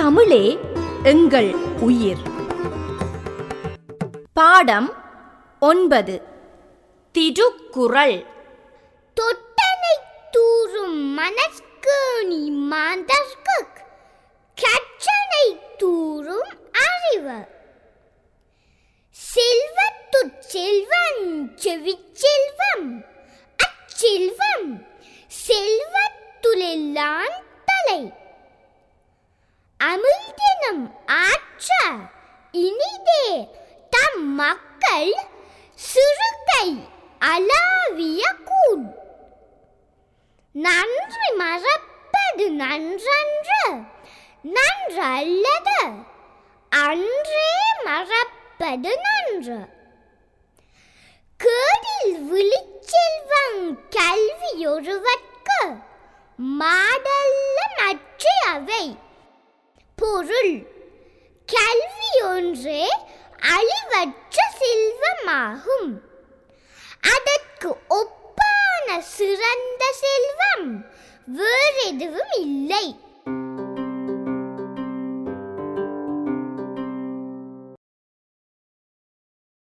தமிழே எங்கள் உயிர் பாடம் ஒன்பது திருக்குறள் தொட்டனை தூறும் மனஸ்கேணி மாந்தர்க்கு கற்றனை தூறும் அறிவு செல்வத்துச் செல்வன் செவிச்செல்வம் அச்செல்வம் செல்வத்துளெல்லாம் தலை அமிழ்தினம் ஆற்ற இனிதே தம் மக்கள் சிறுகை அலாவிய கூன் நன்றி மறப்பது நன்றன்று நன்றல்லது அன்றே மறப்பது நன்று கேடில் விழிச்செல்வம் கல்வியொருவர்க்கு மாடல்ல மற்ற அவை பொருள் கல்வி ஒன்றே அழிவற்ற செல்வமாகும் அதற்கு ஒப்பான சிறந்த செல்வம் வேறெதுவும் இல்லை